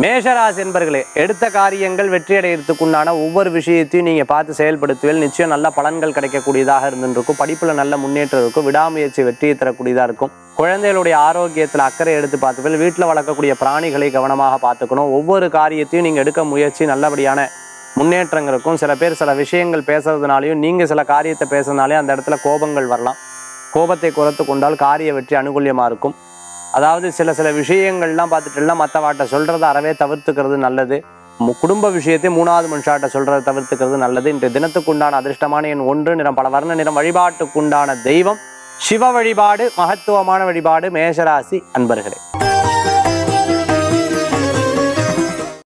மேஷராசி என்பர்களே எடுத்த காரியங்கள் வெற்றி அடையிறதுக்குண்டான ஒவ்வொரு விஷயத்தையும் நீங்கள் பார்த்து செயல்படுத்துவேல் நிச்சயம் நல்ல பலன்கள் கிடைக்கக்கூடியதாக இருந்துருக்கும் படிப்பில் நல்ல முன்னேற்றம் இருக்கும் விடாமுயற்சி வெற்றியை தரக்கூடியதாக இருக்கும் குழந்தைகளுடைய ஆரோக்கியத்தில் அக்கறை எடுத்து பார்த்துவேல் வீட்டில் வளர்க்கக்கூடிய பிராணிகளை கவனமாக பார்த்துக்கணும் ஒவ்வொரு காரியத்தையும் நீங்கள் எடுக்க முயற்சி நல்லபடியான முன்னேற்றங்கள் இருக்கும் சில பேர் சில விஷயங்கள் பேசுறதுனாலையும் நீங்கள் சில காரியத்தை பேசுறதுனாலையும் அந்த இடத்துல கோபங்கள் வரலாம் கோபத்தை குறைத்து கொண்டால் காரிய வெற்றி அனுகூல்யமாக இருக்கும் அதாவது சில சில விஷயங்கள்லாம் பார்த்துட்டுலாம் மற்றவாட்ட சொல்கிறத அறவே தவிர்த்துக்கிறது நல்லது மு- குடும்ப விஷயத்தை மூணாவது மனுஷாட்ட சொல்கிறத தவிர்த்துக்கிறது நல்லது இன்றைய தினத்துக்குண்டான அதிர்ஷ்டமான எண் ஒன்று நிறம் பல வர்ண நிறம் வழிபாட்டுக்குண்டான தெய்வம் சிவ வழிபாடு மகத்துவமான வழிபாடு மேஷராசி அன்பர்களே